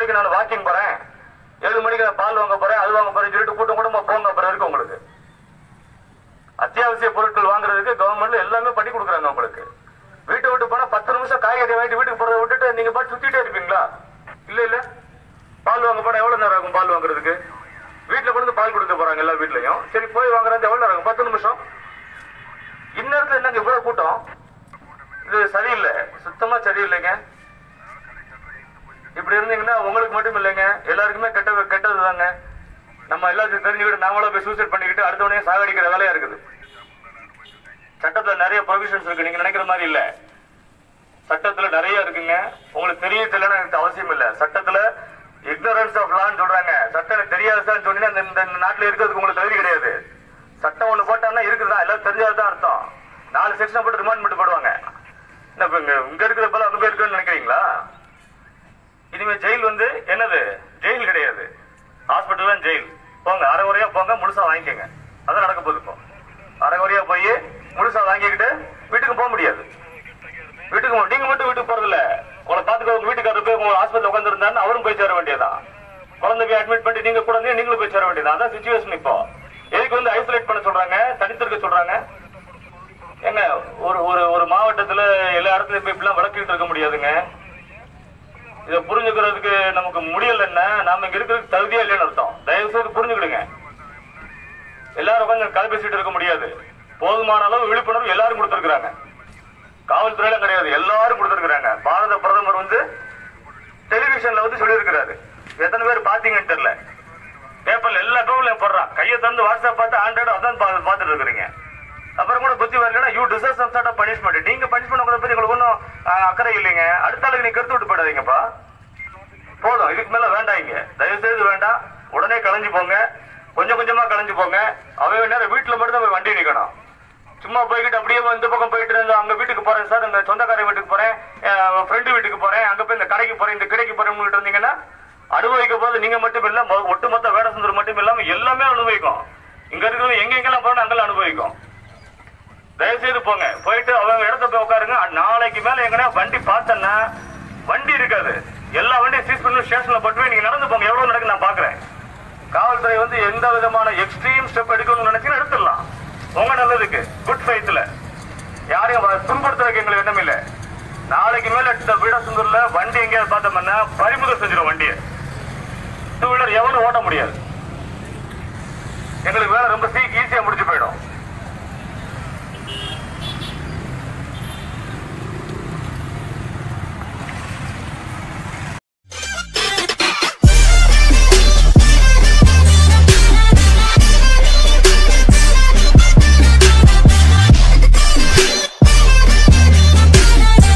மணிக்கு நான் வாக்கிங் போறேன் ஏழு மணிக்கு நான் பால் வாங்க போறேன் அது வாங்க போறேன்னு சொல்லிட்டு கூட்டம் கூட்டமா போங்க அப்புறம் இருக்கு உங்களுக்கு அத்தியாவசிய பொருட்கள் வாங்குறதுக்கு கவர்மெண்ட்ல எல்லாமே பண்ணி கொடுக்குறாங்க உங்களுக்கு வீட்டை விட்டு போனா பத்து நிமிஷம் காய்கறி வாங்கிட்டு வீட்டுக்கு போறதை விட்டுட்டு நீங்க பாட்டு சுத்திட்டே இருப்பீங்களா இல்ல இல்ல பால் வாங்க போனா எவ்வளவு நேரம் ஆகும் பால் வாங்குறதுக்கு வீட்டுல கொண்டு வந்து பால் கொடுக்க போறாங்க எல்லா வீட்லயும் சரி போய் வாங்குறது எவ்வளவு நேரம் ஆகும் பத்து நிமிஷம் இந்நேரத்துல என்னங்க இவ்வளவு கூட்டம் இது சரியில்லை சுத்தமா சரியில்லைங்க இப்படி இருந்தீங்கன்னா உங்களுக்கு மட்டும் இல்லைங்க எல்லாருக்குமே கெட்ட கெட்டது தாங்க நம்ம எல்லாத்தையும் தெரிஞ்சுக்கிட்டு நாமளும் போய் சூசைட் பண்ணிக்கிட்டு அடுத்தவனையும் சாகடிக்கிற வேலையா இருக்குது சட்டத்துல நிறைய ப்ரொவிஷன்ஸ் இருக்கு நீங்க நினைக்கிற மாதிரி இல்ல சட்டத்துல நிறைய இருக்குங்க உங்களுக்கு தெரிய தெரியலன்னு எனக்கு அவசியம் இல்ல சட்டத்துல ignorance ஆஃப் லான்னு சொல்றாங்க சட்டம் எனக்கு தெரியாது சார் சொன்னீங்கன்னா இந்த- இந்த இந்த நாட்டுல இருக்கிறதுக்கு உங்களுக்கு தகுதி கிடையாது சட்டம் ஒண்ணு போட்டாங்கன்னா இருக்குதா எல்லாம் தெரிஞ்சாதான் அர்த்தம் நாலு செக்ஷன் போட்டு ரிமாண்ட் பண்ணிட்டு போடுவாங்க என்ன இப்ப இங்க இங்க இருக்கிற போல அங்க போய் இருக்குன்னு நினைக்கிறீங்களா இனிமே ஜெயில் வந்து என்னது ஜெயில் கிடையாது ஹாஸ்பிட்டல் தான் ஜெயில் போங்க அரை குறையா போங்க முழுசா வாங்கிக்கோங்க அதான் நடக்க போகுது இப்போ அரை குறையா போய் முழுசா வாங்கிக்கிட்டு வீட்டுக்கு போக முடியாது வீட்டுக்கு போ- நீங்க மட்டும் வீட்டுக்கு போறது இல்ல உங்களை பாத்துக்க உங்க வீட்டுக்காரர் போய் உங்க ஹாஸ்பிட்டல் உட்கார்ந்து இருந்தாருன்னு அவரும் போய் சேர வேண்டியதான் குழந்தை போய் அட்மிட் பண்ணி நீங்க கூட இருந்தீங்க, நீங்களும் போய் சேர வேண்டியதான் அதான் சுச்சுவேஷன் இப்போ எதுக்கு வந்து ஐசோலேட் பண்ண சொல்றாங்க தனித்திருக்க சொல்றாங்க ஏங்க ஒரு ஒரு ஒரு மாவட்டத்துல எல்லா இடத்துலயும் போய் இப்படிலாம் வளர்க்கிட்டு இருக்க முடியாதுங்க இதை புரிஞ்சுக்கிறதுக்கு நமக்கு முடியலன்னா நாம இங்க இருக்கிறதுக்கு தகுதியா இல்லைன்னு அர்த்தம் தயவு செய்து புரிஞ்சுக்கிடுங்க எல்லாரும் உட்காந்து கதை பேசிட்டு இருக்க முடியாது போதுமான அளவு விழிப்புணர்வு எல்லாரும் கொடுத்திருக்கிறாங்க காவல்துறையில கிடையாது எல்லாரும் கொடுத்திருக்கிறாங்க பாரத பிரதமர் வந்து டெலிவிஷன்ல வந்து சொல்லியிருக்கிறாரு எத்தனை பேர் பாத்தீங்கன்னு தெரியல பேப்பர்ல எல்லா பேப்பர்லயும் போடுறான் கையை தந்து வாட்ஸ்அப் பார்த்து ஆண்ட்ராய்டு அதான் பா- பார்த்துட்டு இருக்கிறீங்க அப்புறம் கூட புத்தி வரலன்னா you deserve some sort of punishment நீங்க பனிஷ்மெண்ட் உங்களை பத்தி உங்களுக்கு ஒன்றும் அக்கறை இல்லைங்க அடுத்த ஆளுக்கு நீ கருத்து விட்டு போயிடாதீங்கப்பா போதும் இதுக்கு மேல வேண்டாம் இங்க தயவு செய்து வேண்டாம் உடனே கலைஞ்சு போங்க கொஞ்சம் கொஞ்சமா கலைஞ்சு போங்க அவை நேரம் வீட்டுல மட்டும் தான் போய் வண்டி நிக்கணும் சும்மா போய்கிட்டு அப்படியே இந்த பக்கம் போயிட்டு இருந்து அங்க வீட்டுக்கு போறேன் சார் இந்த சொந்தக்கார வீட்டுக்கு போறேன் ஃப்ரெண்டு வீட்டுக்கு போறேன் அங்க போய் இந்த கடைக்கு போறேன் இந்த கடைக்கு போறேன் இருந்தீங்கன்னா அனுபவிக்க போது நீங்க மட்டும் இல்ல மொ- ஒட்டுமொத்த வேட சுந்தரம் மட்டும் இல்லாம எல்லாமே அனுபவிக்கும் இங்க இருக்கிறது எங்க எங்கெல்லாம் போறோம் அங்கெல்லாம் அனுபவிக்கும் தயவு செய்து போங்க போயிட்டு அவங்க இடத்த போய் உட்காருங்க அ- நாளைக்கு மேல எங்கன்னா வண்டி பார்த்தேன்னா வண்டி இருக்காது எல்லா வண்டியும் சீஸ் பண்ணி ஸ்டேஷன்ல போட்டு போய் நீங்க நடந்து போங்க எவ்வளவு நடக்கு நான் பாக்குறேன் காவல்துறை வந்து எந்த விதமான எக்ஸ்ட்ரீம் ஸ்டெப் எடுக்கணும்னு நினைச்சீங்கன்னா எடுத்துடலாம் உங்க நல்லதுக்கு குட் ஃபைத்துல யாரையும் வ- துன்புறுத்துறதுக்கு எங்களுக்கு எண்ணம் இல்ல நாளைக்கு மேல இந்த வீடசுந்தூர்ல வண்டி எங்கேயாவது பார்த்தோம்னா பறிமுதல் செஞ்சிடும் வண்டியை டூ வீலர் எவனும் ஓட்ட முடியாது எங்களுக்கு வேலை ரொம்ப சீக்கிரம்